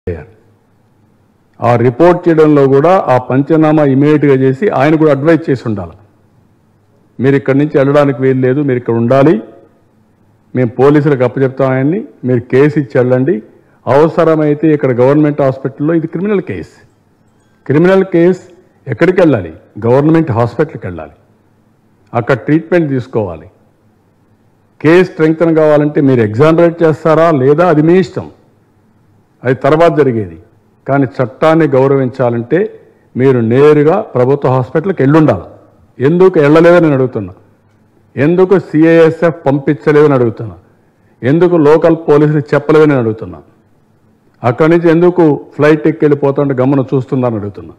ఆ రిపోర్ట్ చేయడంలో కూడా ఆ పంచనామా ఇమీడియట్గా చేసి ఆయన కూడా అడ్వైజ్ చేసి ఉండాలి మీరు ఇక్కడి నుంచి వెళ్ళడానికి వీలు లేదు మీరు ఇక్కడ ఉండాలి మేము పోలీసులకు అప్పచెప్తాం ఆయన్ని మీరు కేసు ఇచ్చి వెళ్ళండి అవసరమైతే ఇక్కడ గవర్నమెంట్ హాస్పిటల్లో ఇది క్రిమినల్ కేసు క్రిమినల్ కేసు ఎక్కడికి వెళ్ళాలి గవర్నమెంట్ హాస్పిటల్కి వెళ్ళాలి అక్కడ ట్రీట్మెంట్ తీసుకోవాలి కేసు స్ట్రెంగ్తన్ కావాలంటే మీరు ఎగ్జామినేట్ చేస్తారా లేదా అది మీ ఇష్టం అది తర్వాత జరిగేది కానీ చట్టాన్ని గౌరవించాలంటే మీరు నేరుగా ప్రభుత్వ హాస్పిటల్కి వెళ్ళుండాలి ఎందుకు వెళ్ళలేదని నేను అడుగుతున్నా ఎందుకు సిఐఎస్ఎఫ్ పంపించలేదని అడుగుతున్నా ఎందుకు లోకల్ పోలీసులు చెప్పలేదని నేను అడుగుతున్నా అక్కడి నుంచి ఎందుకు ఫ్లైట్ ఎక్కి వెళ్ళిపోతుంటే గమనం చూస్తున్నారని అడుగుతున్నా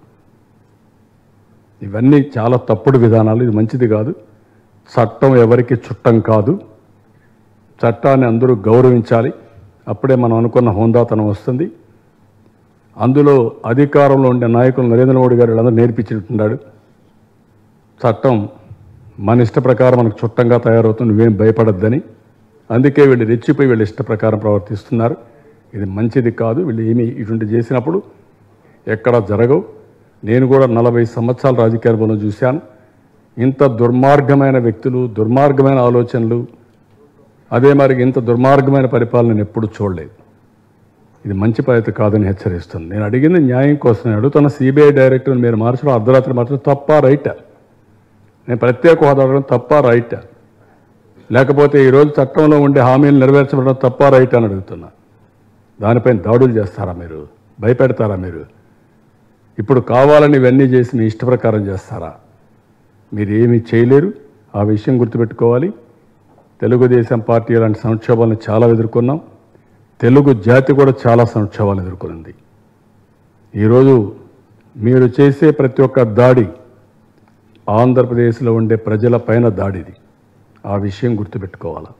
ఇవన్నీ చాలా తప్పుడు విధానాలు ఇది మంచిది కాదు చట్టం ఎవరికి చుట్టం కాదు చట్టాన్ని అందరూ గౌరవించాలి అప్పుడే మనం అనుకున్న హోందాతనం వస్తుంది అందులో అధికారంలో ఉండే నాయకులు నరేంద్ర మోడీ గారు వీళ్ళందరూ నేర్పించుంటున్నాడు చట్టం మన ఇష్ట ప్రకారం మనకు చుట్టంగా తయారవుతుంది నువ్వేం భయపడద్దని అందుకే వీళ్ళు రెచ్చిపోయి వీళ్ళ ఇష్ట ప్రకారం ప్రవర్తిస్తున్నారు ఇది మంచిది కాదు వీళ్ళు ఏమి ఇటువంటి చేసినప్పుడు ఎక్కడ జరగవు నేను కూడా నలభై సంవత్సరాల రాజకీయ అనుభవం చూశాను ఇంత దుర్మార్గమైన వ్యక్తులు దుర్మార్గమైన ఆలోచనలు అదే మరి ఇంత దుర్మార్గమైన పరిపాలన నేను ఎప్పుడు చూడలేదు ఇది మంచి పద్ధతి కాదని హెచ్చరిస్తుంది నేను అడిగింది న్యాయం కోసం నేను అడుగుతున్న సిబిఐ డైరెక్టర్ని మీరు మార్చడం అర్ధరాత్రి మార్చడం తప్ప రైటా నేను ప్రత్యేక హోదా అడగడం తప్ప రైటా లేకపోతే ఈరోజు చట్టంలో ఉండే హామీలు నెరవేర్చబడడం తప్ప రైట్ అని అడుగుతున్నా దానిపైన దాడులు చేస్తారా మీరు భయపెడతారా మీరు ఇప్పుడు కావాలని ఇవన్నీ చేసి మీ ఇష్ట ప్రకారం చేస్తారా మీరు ఏమీ చేయలేరు ఆ విషయం గుర్తుపెట్టుకోవాలి తెలుగుదేశం పార్టీ లాంటి సంక్షోభాలను చాలా ఎదుర్కొన్నాం తెలుగు జాతి కూడా చాలా సంక్షోభాలు ఎదుర్కొంది ఈరోజు మీరు చేసే ప్రతి ఒక్క దాడి ఆంధ్రప్రదేశ్లో ఉండే ప్రజల పైన దాడిది ఆ విషయం గుర్తుపెట్టుకోవాలి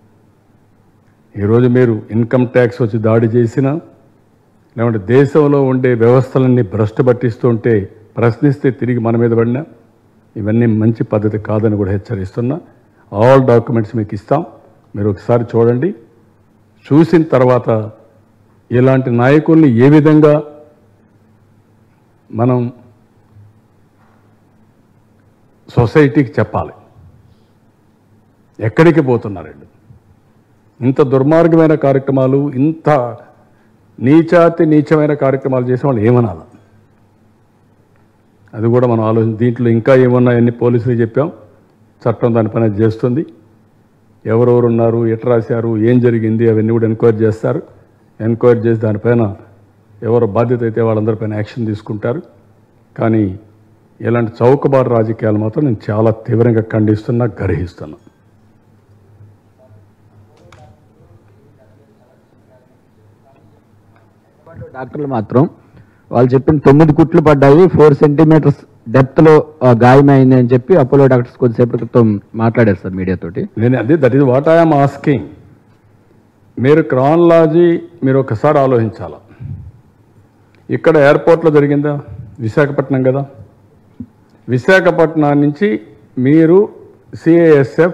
ఈరోజు మీరు ఇన్కమ్ ట్యాక్స్ వచ్చి దాడి చేసినా లేకుంటే దేశంలో ఉండే వ్యవస్థలన్నీ భ్రష్టు పట్టిస్తుంటే ప్రశ్నిస్తే తిరిగి మన మీద పడినా ఇవన్నీ మంచి పద్ధతి కాదని కూడా హెచ్చరిస్తున్నా ఆల్ డాక్యుమెంట్స్ మీకు ఇస్తాం మీరు ఒకసారి చూడండి చూసిన తర్వాత ఇలాంటి నాయకుల్ని ఏ విధంగా మనం సొసైటీకి చెప్పాలి ఎక్కడికి పోతున్నారండి ఇంత దుర్మార్గమైన కార్యక్రమాలు ఇంత నీచాతి నీచమైన కార్యక్రమాలు చేసే వాళ్ళు ఏమనాలి అది కూడా మనం ఆలోచన దీంట్లో ఇంకా ఏమన్నాయని పోలీసులు చెప్పాం చట్టం దానిపైన చేస్తుంది ఎవరెవరు ఉన్నారు ఎట్లా రాశారు ఏం జరిగింది అవన్నీ కూడా ఎంక్వైరీ చేస్తారు ఎంక్వైరీ చేసి దానిపైన ఎవరు బాధ్యత అయితే వాళ్ళందరిపైన యాక్షన్ తీసుకుంటారు కానీ ఇలాంటి చౌకబారు రాజకీయాలు మాత్రం నేను చాలా తీవ్రంగా ఖండిస్తున్నా గర్హిస్తున్నా డాక్టర్లు మాత్రం వాళ్ళు చెప్పిన తొమ్మిది కుట్లు పడ్డాయి ఫోర్ సెంటీమీటర్స్ డెప్త్ లో ఆ, గాయమైంది అని చెప్పి అపోలో డాక్టర్స్ కొద్దిసేపటి క్రితం మాట్లాడారు సార్ మీడియా తోటి నేను అదే that is what I'm asking మీరు క్రానలాజీ మీరు ఒకసారి ఆలోచించాల ఇక్కడ ఎయిర్పోర్ట్లో జరిగిందా విశాఖపట్నం కదా విశాఖపట్నం నుంచి మీరు సిఏఎస్ఎఫ్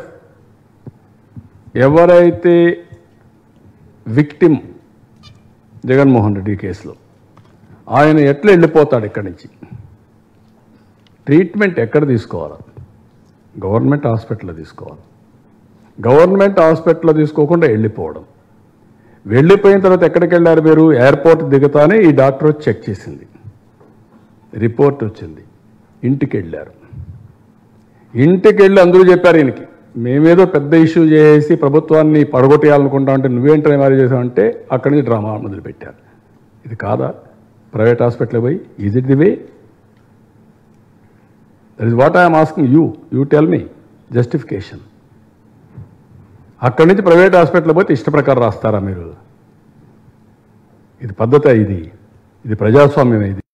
ఎవరైతే విక్టిమ్ జగన్మోహన్ రెడ్డి కేసులో ఆయన ఎట్లా వెళ్ళిపోతాడు ఇక్కడి నుంచి ట్రీట్మెంట్ ఎక్కడ తీసుకోవాలి గవర్నమెంట్ హాస్పిటల్లో తీసుకోవాలి గవర్నమెంట్ హాస్పిటల్లో తీసుకోకుండా వెళ్ళిపోవడం వెళ్ళిపోయిన తర్వాత ఎక్కడికి వెళ్ళారు మీరు ఎయిర్పోర్ట్ దిగుతానే ఈ డాక్టర్ వచ్చి చెక్ చేసింది రిపోర్ట్ వచ్చింది ఇంటికి వెళ్ళారు ఇంటికి వెళ్ళి అందరూ చెప్పారు ఈయనకి మేమేదో పెద్ద ఇష్యూ చేసి ప్రభుత్వాన్ని పడగొట్టేయాలనుకుంటా అంటే నువ్వేంటనే మరి చేసావంటే అక్కడి నుంచి డ్రామా మొదలుపెట్టారు ఇది కాదా ప్రైవేట్ హాస్పిటల్ పోయి is it the way that is what I'm asking you you tell me justification అక్కడి నుంచి ప్రైవేట్ హాస్పిటల్ పోతే ఇష్ట ప్రకారం రాస్తారా మీరు ఇది పద్ధత ఇది ఇది ప్రజాస్వామ్యం ఇది